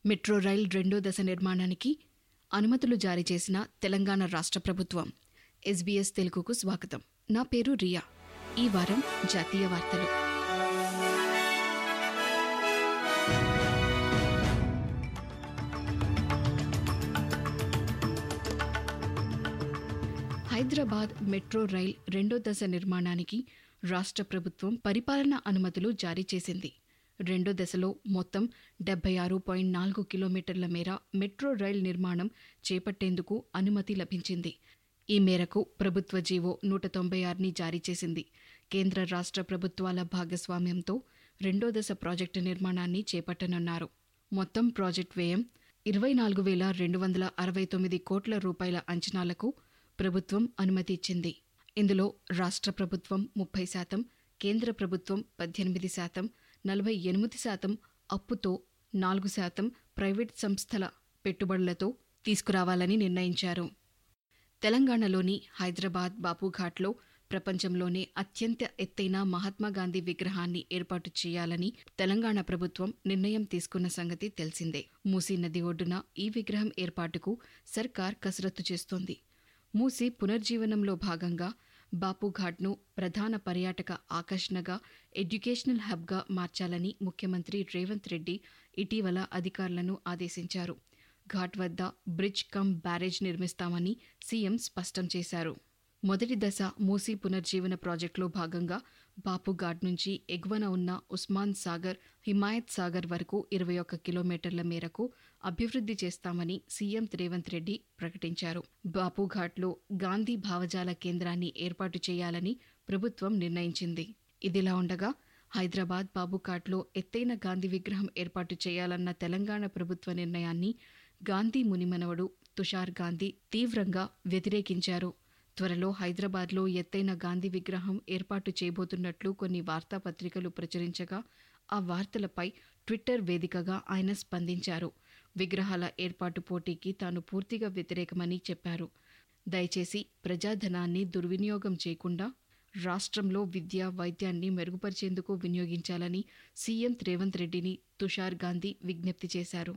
metro rail రెండో దశ నిర్మాణానికి అనుమతులు జారీ చేసిన తెలంగాణ రాష్ట్ర ప్రభుత్వం ఎస్బీఎస్ తెలుగుకు స్వాగతం నా పేరు రియా ఈ వారం జాతీయ వార్తలు హైదరాబాద్ మెట్రో రైల్ రెండో దశ నిర్మాణానికి రాష్ట్ర ప్రభుత్వం పరిపాలనా అనుమతులు జారీ చేసింది రెండో దశలో మొత్తం డెబ్బై ఆరు పాయింట్ నాలుగు కిలోమీటర్ల మేర మెట్రో రైల్ నిర్మాణం చేపట్టేందుకు అనుమతి లభించింది ఈ మేరకు ప్రభుత్వ జీవో నూట తొంభై ఆరుని జారీ చేసింది కేంద్ర రాష్ట్ర ప్రభుత్వాల భాగస్వామ్యంతో రెండో దశ ప్రాజెక్టు నిర్మాణాన్ని చేపట్టనున్నారు మొత్తం ప్రాజెక్ట్ వ్యయం ఇరవై నాలుగు వేల రెండు వందల అరవై తొమ్మిది కోట్ల రూపాయల అంచనాలకు ప్రభుత్వం అనుమతి ఇచ్చింది ఇందులో రాష్ట్ర ప్రభుత్వం ముప్పై శాతం కేంద్ర ప్రభుత్వం పద్దెనిమిది శాతం నలభై ఎనిమిది శాతం అప్పుతో నాలుగు శాతం ప్రైవేట్ సంస్థల పెట్టుబడులతో తీసుకురావాలని నిర్ణయించారు తెలంగాణలోని హైదరాబాద్ బాపుఘాట్లో ప్రపంచంలోనే అత్యంత ఎత్తైన మహాత్మాగాంధీ విగ్రహాన్ని ఏర్పాటు చేయాలని తెలంగాణ ప్రభుత్వం నిర్ణయం తీసుకున్న సంగతి తెలిసిందే మూసీ నది ఒడ్డున ఈ విగ్రహం ఏర్పాటుకు సర్కార్ కసరత్తు చేస్తోంది మూసీ పునర్జీవనంలో భాగంగా బాపుఘాట్ను ప్రధాన పర్యాటక ఆకర్షణగా ఎడ్యుకేషనల్ హబ్గా మార్చాలని ముఖ్యమంత్రి రేవంత్ రెడ్డి ఇటీవల అధికారులను ఆదేశించారు ఘాట్ వద్ద బ్రిడ్జ్ కమ్ బ్యారేజ్ నిర్మిస్తామని సీఎం స్పష్టం చేశారు మొదటి దశ మూసీ పునర్జీవన ప్రాజెక్టులో భాగంగా బాపుఘాట్ నుంచి ఎగువన ఉన్న ఉస్మాన్ సాగర్ హిమాయత్ సాగర్ వరకు ఇరవై ఒక్క కిలోమీటర్ల మేరకు అభివృద్ధి చేస్తామని సీఎం రేవంత్ రెడ్డి ప్రకటించారు బాపుఘాట్లో గాంధీ భావజాల కేంద్రాన్ని ఏర్పాటు చేయాలని ప్రభుత్వం నిర్ణయించింది ఇదిలా ఉండగా హైదరాబాద్ బాబుఘాట్లో ఎత్తైన గాంధీ విగ్రహం ఏర్పాటు చేయాలన్న తెలంగాణ ప్రభుత్వ నిర్ణయాన్ని గాంధీ మునిమనవడు తుషార్ గాంధీ తీవ్రంగా వ్యతిరేకించారు త్వరలో హైదరాబాద్లో ఎత్తైన గాంధీ విగ్రహం ఏర్పాటు చేయబోతున్నట్లు కొన్ని వార్తాపత్రికలు ప్రచురించగా ఆ వార్తలపై ట్విట్టర్ వేదికగా ఆయన స్పందించారు విగ్రహాల ఏర్పాటు పోటీకి తాను పూర్తిగా వ్యతిరేకమని చెప్పారు దయచేసి ప్రజాధనాన్ని దుర్వినియోగం చేయకుండా రాష్ట్రంలో విద్య వైద్యాన్ని మెరుగుపరిచేందుకు వినియోగించాలని సీఎం రేవంత్ రెడ్డిని తుషార్ గాంధీ విజ్ఞప్తి చేశారు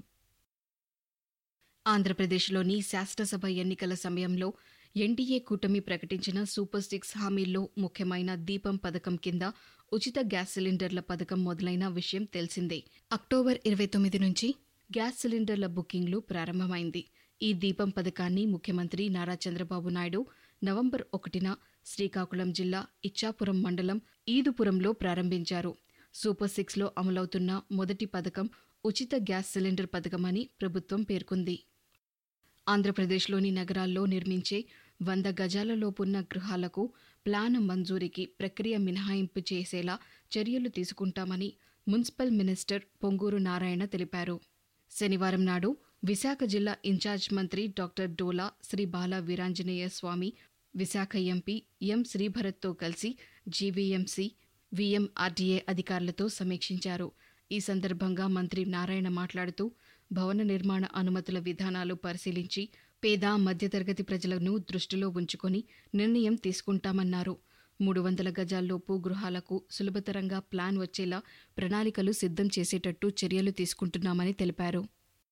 ఆంధ్రప్రదేశ్లోని శాసనసభ ఎన్నికల సమయంలో ఎన్డీఏ కూటమి ప్రకటించిన సూపర్ సిక్స్ హామీల్లో ముఖ్యమైన దీపం పథకం కింద ఉచిత గ్యాస్ సిలిండర్ల పథకం మొదలైన విషయం తెలిసిందే అక్టోబర్ ఇరవై తొమ్మిది నుంచి గ్యాస్ సిలిండర్ల బుకింగ్లు ప్రారంభమైంది ఈ దీపం పథకాన్ని ముఖ్యమంత్రి నారా చంద్రబాబు నాయుడు నవంబర్ ఒకటిన శ్రీకాకుళం జిల్లా ఇచ్చాపురం మండలం ఈదుపురంలో ప్రారంభించారు సూపర్ సిక్స్లో అమలవుతున్న మొదటి పథకం ఉచిత గ్యాస్ సిలిండర్ పథకమని ప్రభుత్వం పేర్కొంది ఆంధ్రప్రదేశ్లోని నగరాల్లో నిర్మించే వంద గజాలలోపున్న గృహాలకు ప్లాన్ మంజూరీకి ప్రక్రియ మినహాయింపు చేసేలా చర్యలు తీసుకుంటామని మున్సిపల్ మినిస్టర్ పొంగూరు నారాయణ తెలిపారు శనివారం నాడు విశాఖ జిల్లా ఇన్ఛార్జ్ మంత్రి doctor Dola Sri Bala Veeranjaneya Swamy Visakha MP M శ్రీభరత్తో కలిసి జీవీఎంసీ వీఎంఆర్డీఏ అధికారులతో సమీక్షించారు ఈ సందర్భంగా మంత్రి నారాయణ మాట్లాడుతూ భవన నిర్మాణ అనుమతుల విధానాలు పరిశీలించి పేద మధ్యతరగతి ప్రజలను దృష్టిలో ఉంచుకొని నిర్ణయం తీసుకుంటామన్నారు మూడు వందల గజాల్లోపు గృహాలకు సులభతరంగా ప్లాన్ వచ్చేలా ప్రణాళికలు సిద్ధం చేసేటట్టు చర్యలు తీసుకుంటున్నామని తెలిపారు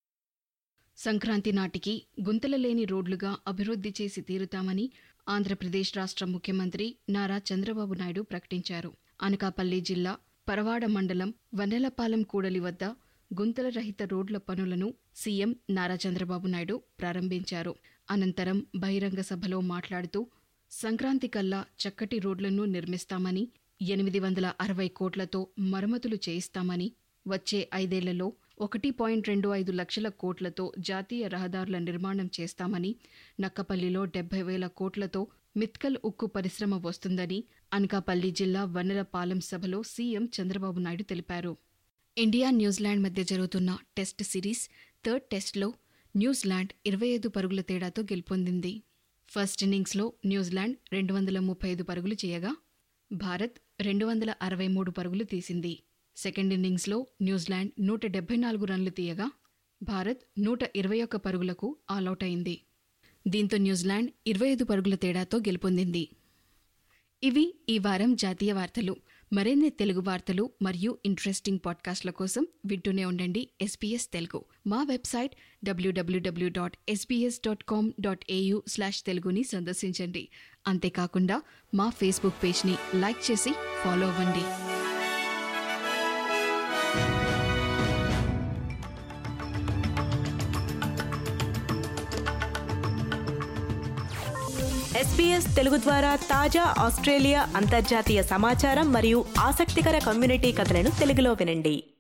సంక్రాంతి నాటికి గుంతల లేని రోడ్లుగా అభివృద్ధి చేసి తీరుతామని ఆంధ్రప్రదేశ్ రాష్ట్ర ముఖ్యమంత్రి నారా చంద్రబాబు నాయుడు ప్రకటించారు అనకాపల్లి జిల్లా పరవాడ మండలం వన్నెలపాలెం కూడలి వద్ద గుంతల రహిత రోడ్ల పనులను సీఎం నారా చంద్రబాబు నాయుడు ప్రారంభించారు అనంతరం బహిరంగ సభలో మాట్లాడుతూ సంక్రాంతి కల్లా చక్కటి రోడ్లను నిర్మిస్తామని ఎనిమిది వందల అరవై కోట్లతో మరమ్మతులు చేయిస్తామని వచ్చే ఐదేళ్లలో ఒకటి పాయింట్ రెండు ఐదు లక్షల కోట్లతో జాతీయ రహదారుల నిర్మాణం చేస్తామని నక్కపల్లిలో డెబ్బై వేల కోట్లతో మిత్కల్ ఉక్కు పరిశ్రమ వస్తుందని అనకాపల్లి జిల్లా వన్నెలపాలెం సభలో సీఎం చంద్రబాబు నాయుడు తెలిపారు ఇండియా న్యూజిలాండ్ మధ్య జరుగుతున్న టెస్ట్ సిరీస్ థర్డ్ టెస్ట్లో న్యూజిలాండ్ ఇరవై ఐదు పరుగుల తేడాతో గెలుపొందింది ఫస్ట్ ఇన్నింగ్స్లో న్యూజిలాండ్ రెండు వందల ముప్పై ఐదు పరుగులు చేయగా భారత్ రెండు వందల అరవై మూడు పరుగులు తీసింది సెకండ్ ఇన్నింగ్స్లో న్యూజిలాండ్ నూట డెబ్బై నాలుగు రన్లు తీయగా భారత్ నూట ఇరవై ఒక్క పరుగులకు ఆలౌట్ అయింది దీంతో న్యూజిలాండ్ ఇరవై ఐదు పరుగుల తేడాతో గెలుపొందింది ఇవి ఈ వారం జాతీయ వార్తలు మరిన్ని తెలుగు వార్తలు మరియు ఇంట్రెస్టింగ్ పాడ్కాస్ట్ల కోసం వింటూనే ఉండండి ఎస్పీఎస్ తెలుగు మా వెబ్సైట్ డబ్ల్యూడబ్ల్యూడబ్ల్యూ dot SPS dot com dot AU slash తెలుగుని సందర్శించండి అంతేకాకుండా మా ఫేస్బుక్ పేజ్ని లైక్ చేసి ఫాలో అవ్వండి ఎస్బీఎస్ తెలుగు ద్వారా తాజా ఆస్ట్రేలియా అంతర్జాతీయ సమాచారం మరియు ఆసక్తికర కమ్యూనిటీ కథలను తెలుగులో వినండి